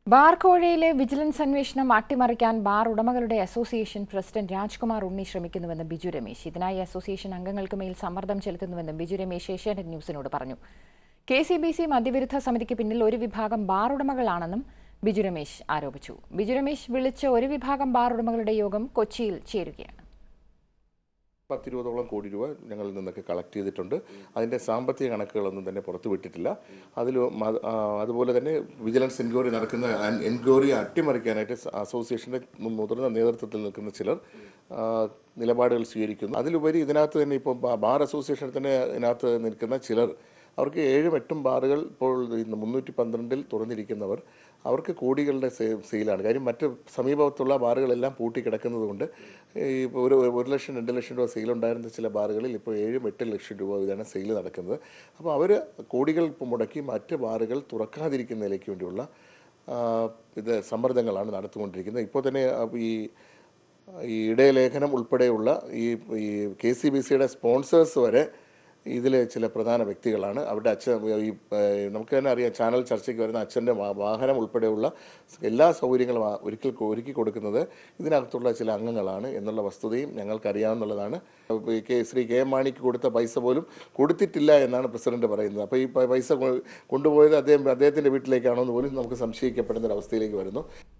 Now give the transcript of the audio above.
bar കോഴയിലെ vigilance അന്വേഷണം അട്ടിമറിക്കാൻ bar ഉടമകളുടെ അസോസിയേഷൻ പ്രസിഡന്റ് രാജ്കുമാർ ഉണ്ണി ശ്രമിക്കുന്നുവെന്ന് ബിജു രമേശ് ഇതിനായി അസോസിയേഷൻ അംഗങ്ങൾക്ക് മേൽ സമ്മർദ്ദം ചെലുത്തുന്നുവെന്നും ബിജു രമേശ് ഏഷ്യാനെറ്റ് ന്യൂസിനോട് പറഞ്ഞു കെ സി ബി സി മദ്യവിരുദ്ധ സമിതിക്ക് പിന്നിൽ ഒരു വിഭാഗം ബാർ ഉടമകളാണെന്നും ബിജു രമേശ് ആരോപിച്ചു ബിജു രമേശ് വിളിച്ച ഒരു വിഭാഗം ബാർ ഉടമകളുടെ യോഗം കൊച്ചിയിൽ ചേരുകയാണ് പത്തിരുപതോളം കോടി രൂപ ഞങ്ങളിൽ നിന്നൊക്കെ കളക്ട് ചെയ്തിട്ടുണ്ട് അതിൻ്റെ സാമ്പത്തിക കണക്കുകളൊന്നും തന്നെ പുറത്തുവിട്ടിട്ടില്ല അതിൽ അതുപോലെ തന്നെ വിജിലൻസ് എൻക്വയറി നടക്കുന്ന എൻക്വയറി അട്ടിമറിക്കാനായിട്ട് അസോസിയേഷൻ്റെ മുതിർന്ന നേതൃത്വത്തിൽ നിൽക്കുന്ന ചിലർ ആ, നിലപാടുകൾ സ്വീകരിക്കുന്നു അതിലുപരി ഇതിനകത്ത് തന്നെ ഇപ്പോൾ ബാർ അസോസിയേഷനിൽ തന്നെ ഇതിനകത്ത് നിൽക്കുന്ന ചിലർ അവർക്ക് ഏഴും എട്ടും ബാറുകൾ ഇപ്പോൾ ഇന്ന് മുന്നൂറ്റി പന്ത്രണ്ടിൽ തുറന്നിരിക്കുന്നവർ അവർക്ക് കോടികളുടെ സേ- സെയിലാണ് കാര്യം മറ്റ് സമീപത്തുള്ള ബാറുകളെല്ലാം പൂട്ടിക്കിടക്കുന്നത് കൊണ്ട് ഈ ഒരു ഒരു ലക്ഷം രണ്ട് ലക്ഷം രൂപ സെയിൽ ഉണ്ടായിരുന്ന ചില ബാറുകളിൽ ഇപ്പോൾ ഏഴും എട്ട് ലക്ഷം രൂപ വീതമാണ് സെയിൽ നടക്കുന്നത് അപ്പോൾ അവർ കോടികൾ ഇപ്പോൾ മുടക്കി മറ്റ് ബാറുകൾ തുറക്കാതിരിക്കുന്നതിലേക്ക് വേണ്ടിയുള്ള ആ, ഇത് സമ്മർദ്ദങ്ങളാണ് നടത്തിക്കൊണ്ടിരിക്കുന്നത് ഇപ്പോൾ തന്നെ ആ, ഈ ഈ ഇടയലേഖനം ഉൾപ്പെടെയുള്ള ഈ ഈ കെ സി ബി സിയുടെ സ്പോൺസേഴ്സ് വരെ ഇതിലെ ചില പ്രധാന വ്യക്തികളാണ് അവരുടെ അച്ഛൻ ഈ ഏഹ്, നമുക്ക് തന്നെ അറിയാം ചാനൽ ചർച്ചയ്ക്ക് വരുന്ന അച്ഛൻ്റെ വാ- വാഹനം ഉൾപ്പെടെയുള്ള എല്ലാ സൗകര്യങ്ങളും ആ- ഒരിക്കൽ കൊ- ഒരുക്കി കൊടുക്കുന്നത് ഇതിനകത്തുള്ള ചില അംഗങ്ങളാണ് എന്നുള്ള വസ്തുതയും ഞങ്ങൾക്കറിയാവുന്നതാണ് ഈ കെ ശ്രീ കെ എം മാണിക്ക് കൊടുത്ത പൈസ പോലും കൊടുത്തിട്ടില്ല എന്നാണ് പ്രസിഡന്റ് പറയുന്നത് അപ്പോൾ ഈ പ- പൈസ കൊ- കൊണ്ടുപോയത് അദ്ദേഹം അദ്ദേഹത്തിൻ്റെ വീട്ടിലേക്കാണോ എന്ന് പോലും നമുക്ക് സംശയിക്കപ്പെടുന്ന ഒരു അവസ്ഥയിലേക്ക് വരുന്നു